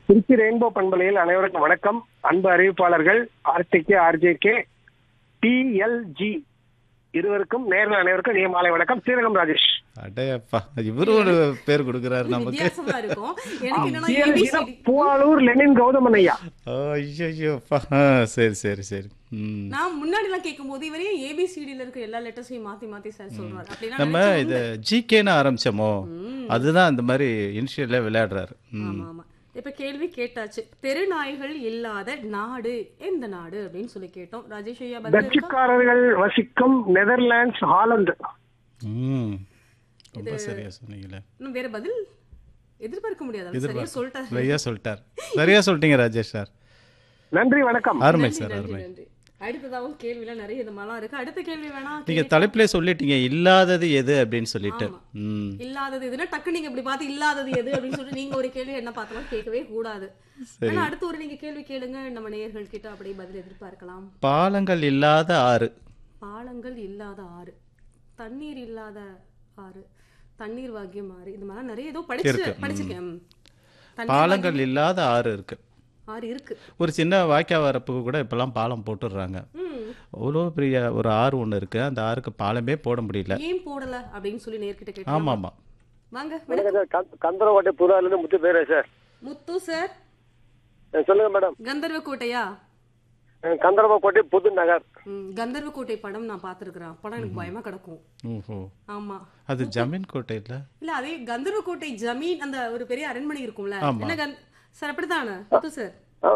Trichy rainbow பண்பலையில் அனைவருக்கும் வணக்கம் அன்பு அறிவிப்பாளர்கள் ஆர்டிகே ஆர்ஜேகே டிஎல்ஜி இருவருக்கும் நேரில் அனைவருக்கும் நீ மாலை வணக்கம் ஸ்ரீரங்கம் ராஜேஷ் அடையப்பா இவரு ஒரு பேர் கொடுக்குறாரு நமக்கு வித்தியாசமா இருக்கும் எனக்கு என்னன்னா TLG னா ABCD பூவாலூர் லெனின் கௌதமன் ஐயா ஐயோப்பா சரி சரி சரி ம் நான் முன்னாடி எல்லாம் கேட்கும் போது இவரே ஏபிசிடில இருக்க எல்லா லெட்டர்ஸையும் மாத்தி மாத்தி சார் சொல்றாரு அப்படின்னா நம்ம நினைச்சேன் இத ஜிகேன்னு ஆரம்பிச்சோமோ அதுதான் அந்த மாதிரி இனிஷியல்ல விளையாடுறாரு ம் ஆமா ஆமா இப்ப கேள்வி கேட்டாச்சு தெருநாய்கள் இல்லாத நாடு எந்த நாடு அப்படின்னு சொல்லி கேட்டோம் ராஜேஷ் ஐயா பதில் இருக்கா? டச்சுக்காரர்கள் வசிக்கும் நெதர்லாண்ட்ஸ் ஹாலந்து ம் ரொம்ப சரியா சொன்னீங்களே இன்னும் வேற பதில் எதிர்பார்க்க முடியாது அவர் சரியா சொல்லிட்டாரு சரியா சொல்லிட்டார் சரியா சொல்லிட்டீங்க ராஜேஷ் சார் நன்றி வணக்கம் அருமை நன்றி, சார் நன்றி, அருமை நன்றி அடுத்ததாகவும் கேள்விலாம் நிறைய இது மாதிரிலாம் இருக்கு அடுத்த கேள்வி வேணா நீங்க தலைப்பிலே சொல்லிட்டீங்க இல்லாதது எது அப்படின்னு சொல்லிட்டு ஆமா. ம் இல்லாதது எதுனா டக்கு நீங்க இப்படி பார்த்து இல்லாதது எது அப்படின்னு சொல்லிட்டு நீங்க ஒரு கேள்வி என்ன பார்த்தாலும் கேட்கவே கூடாது ஆனா அடுத்து ஒரு நீங்க கேள்வி கேளுங்க நம்ம நேயர்கள் கிட்ட அப்படியே பதில் எதிர்பார்க்கலாம் பாலங்கள் இல்லாத ஆறு பாலங்கள் இல்லாத ஆறு தண்ணீர் இல்லாத ஆறு தண்ணீர் வாக்கியம் ஆறு இது மாதிரி நிறைய ஏதோ படிச்சு இருக்கு. ம். படிச்சிருக்கேன் ம். தண்ணீர் பாலங்கள் இல்லாத ஆறு இருக்கு ஆறு இருக்கு ஒரு சின்ன வாய்க்கா வரப்புக்கு கூட இப்பெல்லாம் பாலம் போட்டுடுறாங்க ம் அவ்வளோ பெரிய ஒரு ஆறு ஒன்று இருக்கு அந்த ஆறுக்கு பாலமே போட முடியல ஏன் போடல அப்படின்னு சொல்லி நேர்கிட்ட கேட்டோம் ஆமா ஆமா வாங்க வணக்கம். கந்தரவாட்டை புறாலிருந்து முத்து பேரே சார் முத்து சார் சொல்லுங்க மேடம் கந்தர்வ கோட்டையா கந்தரவாக்கோட்டை புது நகர் ம், கந்தர்வ கோட்டை படம் நான் பார்த்திருக்கிறேன் படம் எனக்கு பயமா கிடக்கும் ஓஹோ ஆமா அது ஜமீன் கோட்டை இல்ல இல்ல அதே கந்தர்வ கோட்டை ஜமீன் அந்த ஒரு பெரிய அரண்மனை இருக்கும்ல ஆமா. என்ன கந்த சார் அப்படித்தானே முத்து சார்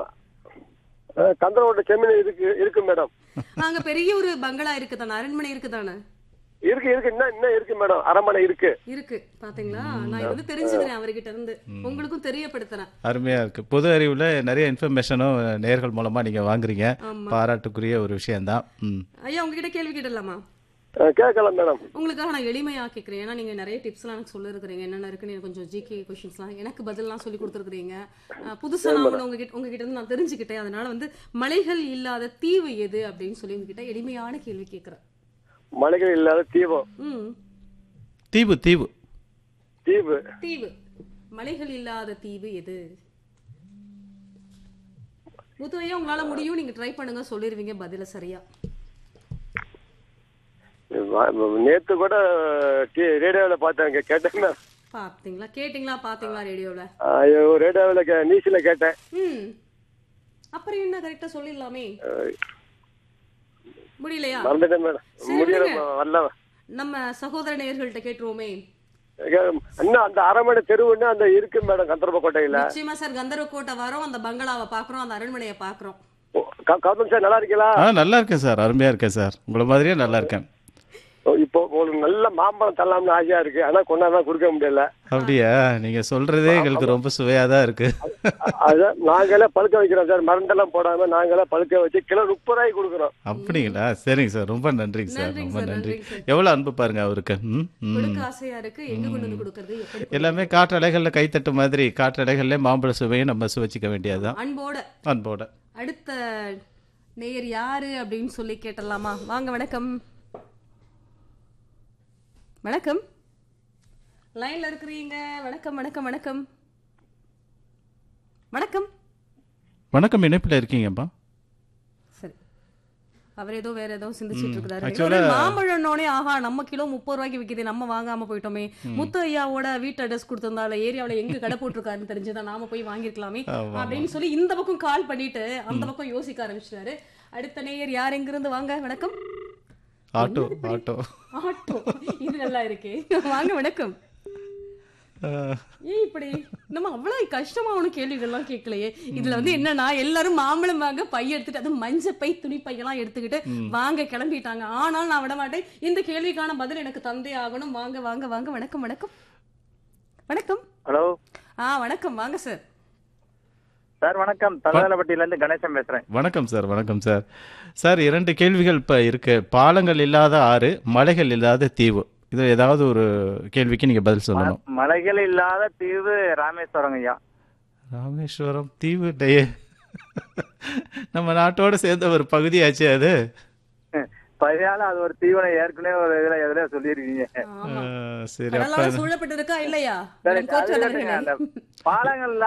கந்தரவாட்டை செமினி இருக்கு இருக்கு மேடம் அங்க பெரிய ஒரு பங்களா இருக்குதானே அரண்மனை இருக்குதானே இருக்கு இருக்கு இன்னும் இன்னும் இருக்கு மேடம் அரண்மனை இருக்கு இருக்கு பாத்தீங்களா நான் இது வந்து தெரிஞ்சுக்கிறேன் அவர்கிட்ட இருந்து உங்களுக்கும் தெரியப்படுத்துறேன் அருமையா இருக்கு பொது அறிவுல நிறைய இன்ஃபர்மேஷனும் நேர்கள் மூலமா நீங்க வாங்குறீங்க ஆமா. பாராட்டுக்குரிய ஒரு விஷயம்தான் ம் ஐயா உங்ககிட்ட கேள்வி கேட்டலாமா கேட்கலாம் மேடம் உங்களுக்காக நான் எளிமையா கேட்குறேன் ஏன்னா நீங்க நிறைய டிப்ஸ்லாம் எனக்கு சொல்லிருக்கிறீங்க என்னென்ன இருக்குன்னு எனக்கு கொஞ்சம் ஜிகே கொஷின்ஸ்லாம் எனக்கு பதில்லாம் சொல்லி கொடுத்துருக்கீங்க புதுசா நான் ஒன்று உங்ககிட்ட உங்ககிட்ட இருந்து நான் தெரிஞ்சுக்கிட்டேன் அதனால வந்து மலைகள் இல்லாத தீவு எது அப்படின்னு சொல்லி உங்ககிட்ட எளிமையான கேள்வி கேட்குறேன் மலைகள் இல்லாத தீபம் ம் தீவு தீவு தீவு தீவு மலைகள் இல்லாத தீவு எது முத்துவையா உங்களால முடியும் நீங்க ட்ரை பண்ணுங்க சொல்லிருவீங்க பதில சரியா நேத்து கூட ரேடியோல பார்த்தேன் கேட்டேன் மேம். பாத்தீங்களா கேட்டிங்களா பாத்தீங்களா ரேடியோல ஐயோ ரேடியோவில் கே நியூஸில் கேட்டேன் ம் அப்புறம் என்ன கரெக்டா சொல்லிடலாமே முடியலையா மறந்துட்டேன் மேடம் சரி, முடியல விடுங்க. வரல நம்ம சகோதர நேயர்கள்ட்ட கேட்டுருவோமே இன்னும் அந்த அரண்மனை தெருவுன்னு அந்த இருக்கு மேடம் கந்தரப்பக்கோட்டையில நிச்சயமா சார் கந்தர்வ கோட்டை வரோம் அந்த பங்களாவை பாக்குறோம் அந்த அரண்மனையை பாக்குறோம் கௌதம் சார் நல்லா இருக்கீங்களா ஆ நல்லா இருக்கேன் சார் அருமையா இருக்கேன் சார் உங்களை மாதிரியே நல்லா இருக்கேன் இப்போ உங்களுக்கு நல்ல மாம்பழம் தரலாம்னு ஆசையா இருக்கு ஆனா கொண்டாதான் கொடுக்க முடியல அப்படியா நீங்க சொல்றதே எங்களுக்கு ரொம்ப சுவையா தான் இருக்கு அதான் நாங்களே பழுக்க வைக்கிறோம் சார் மருந்தெல்லாம் போடாம நாங்களே பழுக்க வச்சு கிலோ முப்பது ரூபாய்க்கு கொடுக்குறோம் அப்படிங்களா சரிங்க சார் ரொம்ப நன்றிங்க சார் நன்றிங்க ரொம்ப சார், நன்றி நன்றிங்க சார். எவ்வளவு அன்பு பாருங்க அவருக்கு ம் ம் கொடுக்க ஆசையா இருக்கு எங்க கொண்டு வந்து கொடுக்கறது எப்படி எல்லாமே காற்றலைகள்ல கைத்தட்டு மாதிரி காற்றலைகள்ல மாம்பழ சுவையை நம்ம சுவைச்சிக்க வேண்டியதுதான் அன்போட அன்போட அடுத்த நேயர் யாரு அப்படின்னு சொல்லி கேட்டலாமா வாங்க வணக்கம் வணக்கம் லைன்ல இருக்கிறீங்க வணக்கம் வணக்கம் வணக்கம் வணக்கம் வணக்கம் இணைப்புல இருக்கீங்கப்பா சரி அவர் ஏதோ வேற ஏதோ சிந்திச்சிட்டு இருக்கிறாரு actually- ஒரு மாம்பழம்னோடனே ஆஹா நம்ம கிலோ முப்பது ரூபாய்க்கு விக்குது நம்ம வாங்காம போயிட்டோமே முத்து ஐயாவோட வீட்டு அட்ரஸ் கொடுத்திருந்தால ஏரியாவுல எங்க கடை போட்டிருக்காருன்னு தெரிஞ்சுதான் நாம போய் வாங்கிருக்கலாமே ஆமா, அப்படின்னு சொல்லி இந்த பக்கம் கால் பண்ணிட்டு அந்த பக்கம் யோசிக்க ஆரம்பிச்சிட்டாரு அடுத்த நேயர் யார் எங்கிருந்து வாங்க வணக்கம் ஆட்டோ ஆட்டோ ஆட்டோ இது நல்லா இருக்கே வாங்க வணக்கம் அஹ், ஏன் இப்படி நம்ம அவ்வளவு கஷ்டமா ஒன்றும் கேள்விகள்லாம் கேட்கலையே இதுல வந்து என்னன்னா எல்லாரும் மாம்பழம் வாங்க பை எடுத்துட்டு அது மஞ்ச பை துணி பையெல்லாம் எடுத்துக்கிட்டு வாங்க கிளம்பிட்டாங்க ஆனால் நான் விட மாட்டேன் இந்த கேள்விக்கான பதில் எனக்கு தந்தே ஆகணும் வாங்க வாங்க வாங்க வணக்கம் வணக்கம் வணக்கம் ஹலோ ஆ வணக்கம் வாங்க சார் சார் வணக்கம் தலதலப்பட்டியில இருந்து கணேசன் பேசுறேன் வணக்கம் சார் வணக்கம் சார் சார் இரண்டு கேள்விகள் இப்போ இருக்கு பாலங்கள் இல்லாத ஆறு மலைகள் இல்லாத தீவு இது ஏதாவது ஒரு கேள்விக்கு நீங்க பதில் சொல்லணும் மலைகள் இல்லாத தீவு ராமேஸ்வரம் ஐயா ராமேஸ்வரம் தீவு இல்லையே நம்ம நாட்டோட சேர்ந்த ஒரு பகுதியாச்சு அது பதினால அது ஒரு தீவனை ஏற்கனவே ஒரு இதுல எதுல சொல்லியிருக்கீங்க ஆமா அஹ், சரி கடலால அப்ப சூழப்பட்டிருக்கா இல்லையா சரி, என் கோச்சல் அது அவர்களே. அந்த பாலங்கள்